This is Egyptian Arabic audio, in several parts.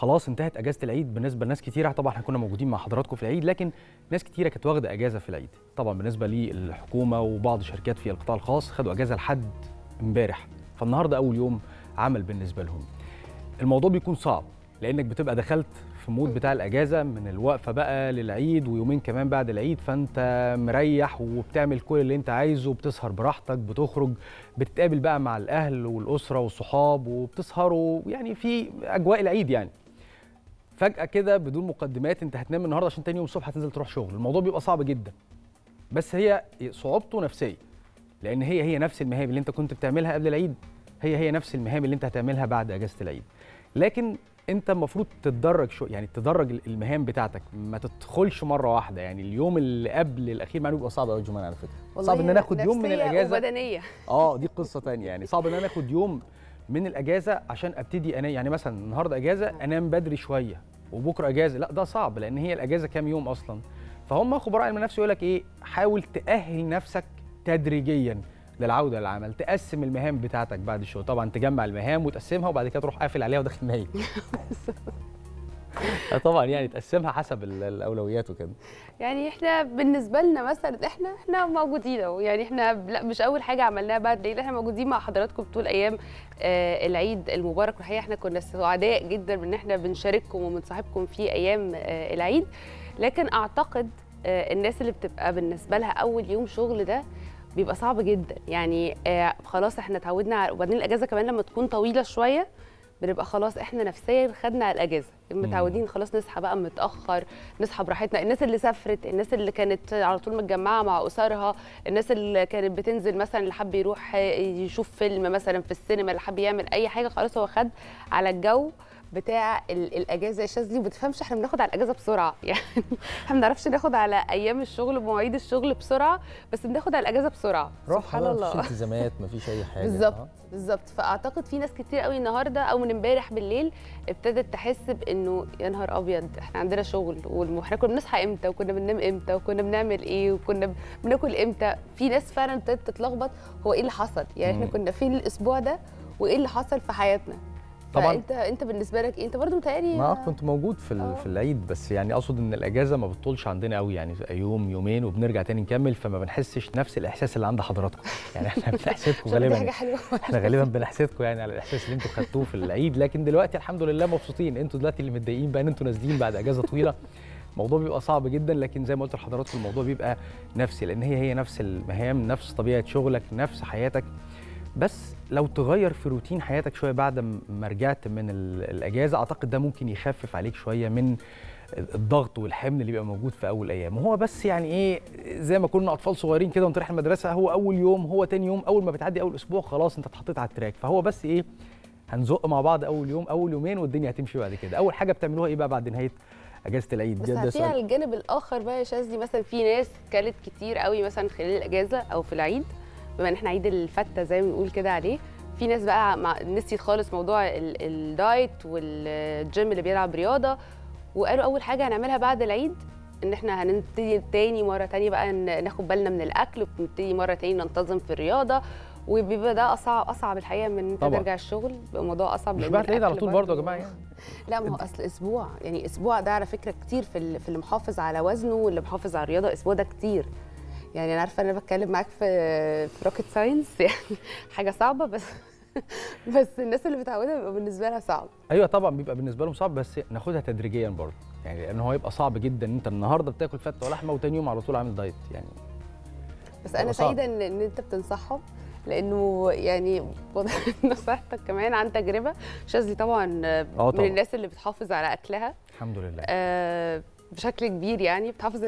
خلاص انتهت اجازه العيد بالنسبه لناس كتيره طبعا احنا كنا موجودين مع حضراتكم في العيد لكن ناس كتيره كانت واخده اجازه في العيد طبعا بالنسبه للحكومه وبعض الشركات في القطاع الخاص خدوا اجازه لحد امبارح فالنهارده اول يوم عمل بالنسبه لهم الموضوع بيكون صعب لانك بتبقى دخلت في مود بتاع الاجازه من الوقفه بقى للعيد ويومين كمان بعد العيد فانت مريح وبتعمل كل اللي انت عايزه وبتسهر براحتك بتخرج بتتقابل بقى مع الاهل والاسره والصحاب وبتسهروا يعني في اجواء العيد يعني فجاه كده بدون مقدمات انت هتنام النهارده عشان تاني يوم الصبح هتنزل تروح شغل الموضوع بيبقى صعب جدا بس هي صعوبته نفسيه لان هي هي نفس المهام اللي انت كنت بتعملها قبل العيد هي هي نفس المهام اللي انت هتعملها بعد اجازه العيد لكن انت المفروض تتدرج شو يعني تدرج المهام بتاعتك ما تدخلش مره واحده يعني اليوم اللي قبل الاخير مع بيبقى صعب قوي جمان على فكره صعب ان انا اخد يوم من الاجازه وبدنيه اه دي قصه ثانيه يعني صعب ان انا اخد يوم من الاجازه عشان ابتدي انام يعني مثلا النهارده اجازه انام بدري شويه وبكره اجازه لا ده صعب لان هي الاجازه كام يوم اصلا فهم خبراء علم النفس يقول لك ايه حاول تاهل نفسك تدريجيا للعوده للعمل تقسم المهام بتاعتك بعد الشغل طبعا تجمع المهام وتقسمها وبعد كده تروح قافل عليها وداخل نايم طبعا يعني تقسمها حسب الاولويات وكده يعني احنا بالنسبه لنا مثلا احنا احنا موجودين اهو يعني احنا لا مش اول حاجه عملناها بعد العيد احنا موجودين مع حضراتكم طول ايام آه العيد المبارك والحقيقه احنا كنا سعداء جدا بان احنا بنشارككم وبنصاحبكم في ايام آه العيد لكن اعتقد آه الناس اللي بتبقى بالنسبه لها اول يوم شغل ده بيبقى صعب جدا يعني آه خلاص احنا اتعودنا وبعدين الاجازه كمان لما تكون طويله شويه بنبقى خلاص احنا نفسيا خدنا على الاجازه متعودين خلاص نصحى بقى متاخر نصحى براحتنا الناس اللي سافرت الناس اللي كانت على طول متجمعه مع اسرها الناس اللي كانت بتنزل مثلا اللي حب يروح يشوف فيلم مثلا في السينما اللي حب يعمل اي حاجه خلاص هو خد على الجو بتاع الاجازه يا شاذلي وما بتفهمش احنا بناخد على الاجازه بسرعه يعني احنا ما بنعرفش ناخد على ايام الشغل ومواعيد الشغل بسرعه بس بناخد على الاجازه بسرعه سبحان الله مفيش التزامات مفيش اي حاجه بالظبط بالظبط فاعتقد في ناس كتير قوي النهارده او من امبارح بالليل ابتدت تحس بانه يا نهار ابيض احنا عندنا شغل واحنا كنا بنصحى امتى وكنا بننام امتى وكنا بنعمل ايه وكنا بناكل امتى في ناس فعلا ابتدت تتلخبط هو ايه اللي حصل يعني احنا كنا فين الاسبوع ده وايه اللي حصل في حياتنا طبعا فانت انت بالنسبه لك ايه انت برضه متهيألي ما كنت موجود في أوه. في العيد بس يعني اقصد ان الاجازه ما بتطولش عندنا قوي يعني يوم يومين وبنرجع تاني نكمل فما بنحسش نفس الاحساس اللي عند حضراتكم يعني احنا بنحسدكم غالبا حاجه حلوه احنا غالبا بنحسدكم يعني على الاحساس اللي انتوا خدتوه في العيد لكن دلوقتي الحمد لله مبسوطين انتوا دلوقتي اللي متضايقين بقى ان انتوا نازلين بعد اجازه طويله الموضوع بيبقى صعب جدا لكن زي ما قلت لحضراتكم الموضوع بيبقى نفسي لان هي هي نفس المهام نفس طبيعه شغلك نفس حياتك بس لو تغير في روتين حياتك شويه بعد ما رجعت من الاجازه اعتقد ده ممكن يخفف عليك شويه من الضغط والحمل اللي بيبقى موجود في اول ايام وهو بس يعني ايه زي ما كنا اطفال صغيرين كده وانت رايح المدرسه هو اول يوم هو تاني يوم اول ما بتعدي اول اسبوع خلاص انت اتحطيت على التراك فهو بس ايه هنزق مع بعض اول يوم اول يومين والدنيا هتمشي بعد كده اول حاجه بتعملوها ايه بقى بعد نهايه اجازه العيد بس في على الجانب الاخر بقى يا شاذلي مثلا في ناس كلت كتير قوي مثلا خلال الاجازه او في العيد بما ان احنا عيد الفته زي ما بنقول كده عليه في ناس بقى نسيت خالص موضوع الدايت والجيم اللي بيلعب رياضه وقالوا اول حاجه هنعملها بعد العيد ان احنا هنبتدي تاني مره تاني بقى ناخد بالنا من الاكل وبنبتدي مره تاني ننتظم في الرياضه وبيبقى ده اصعب اصعب الحقيقه من انت ترجع الشغل بيبقى الموضوع اصعب مش بعد العيد على طول برضه يا جماعه يعني لا ما هو اصل اسبوع يعني اسبوع ده على فكره كتير في في اللي محافظ على وزنه واللي محافظ على الرياضه اسبوع ده كتير يعني انا عارفه انا بتكلم معاك في في روكيت ساينس يعني حاجه صعبه بس بس الناس اللي متعوده بيبقى بالنسبه لها صعب ايوه طبعا بيبقى بالنسبه لهم صعب بس ناخدها تدريجيا برضه يعني لان هو يبقى صعب جدا ان انت النهارده بتاكل فته ولحمه وتاني يوم على طول عامل دايت يعني بس انا سعيده ان ان انت بتنصحهم لانه يعني نصيحتك كمان عن تجربه شاذلي طبعا, طبعا من الناس اللي بتحافظ على اكلها الحمد لله آه بشكل كبير يعني بتحافظ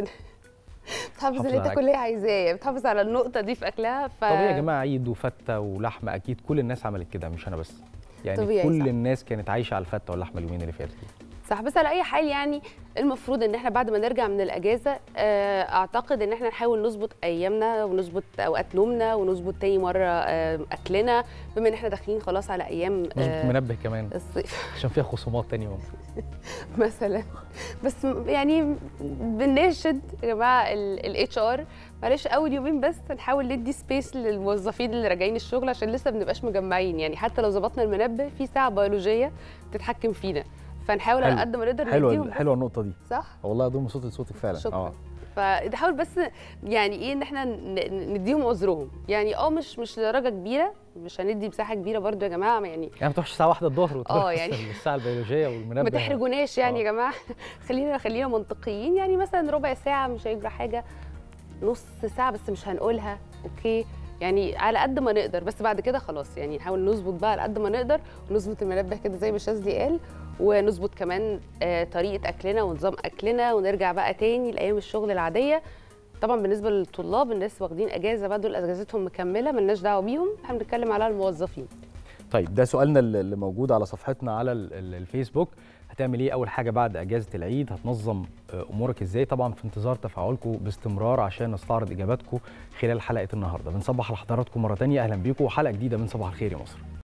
بتحافظ اللي انت كل اللي عايزاه بتحافظ على النقطه دي في اكلها ف... طبيعي يا جماعه عيد وفته ولحمه اكيد كل الناس عملت كده مش انا بس يعني طبيعي كل صح. الناس كانت عايشه على الفته واللحمه اليومين اللي فاتوا صح بس على اي حال يعني المفروض ان احنا بعد ما نرجع من الاجازه اعتقد ان احنا نحاول نظبط ايامنا ونظبط اوقات نومنا ونظبط تاني مره اكلنا بما ان احنا داخلين خلاص على ايام نظبط منبه كمان الصيف عشان فيها خصومات تاني يوم مثلا بس يعني بنناشد يا جماعه الاتش ار معلش اول يومين بس نحاول ندي سبيس للموظفين اللي راجعين الشغل عشان لسه ما بنبقاش مجمعين يعني حتى لو ظبطنا المنبه في ساعه بيولوجيه بتتحكم فينا فنحاول على حلو. قد ما نقدر حلوه نديهم حلوه النقطه دي صح والله اضم صوتي لصوتك فعلا شكرا فنحاول بس يعني ايه ان احنا ن- نديهم عذرهم يعني اه مش مش لدرجه كبيره مش هندي مساحه كبيره برضو يا جماعه يعني يعني ما تروحش الساعه 1 الظهر وتروح آه، يعني. الساعه البيولوجيه والمنبه ما تحرجوناش يعني آه. يا جماعه خلينا خلينا منطقيين يعني مثلا ربع ساعه مش هيجرى حاجه نص ساعه بس مش هنقولها اوكي يعني على قد ما نقدر بس بعد كده خلاص يعني نحاول نظبط بقى على قد ما نقدر ونظبط المنبه كده زي ما شاذلي قال ونظبط كمان آه، طريقه اكلنا ونظام اكلنا ونرجع بقى تاني لايام الشغل العاديه طبعا بالنسبه للطلاب الناس واخدين اجازه بقى دول اجازتهم مكمله ملناش دعوه بيهم احنا بنتكلم على الموظفين طيب ده سؤالنا اللي اللي موجود على صفحتنا على ال- ال- الفيسبوك هتعمل ايه اول حاجه بعد اجازه العيد هتنظم آه، امورك ازاي طبعا في انتظار تفاعلكم باستمرار عشان نستعرض اجاباتكم خلال حلقه النهارده بنصبح على حضراتكم مره تانية اهلا بيكم وحلقه جديده من صباح الخير يا مصر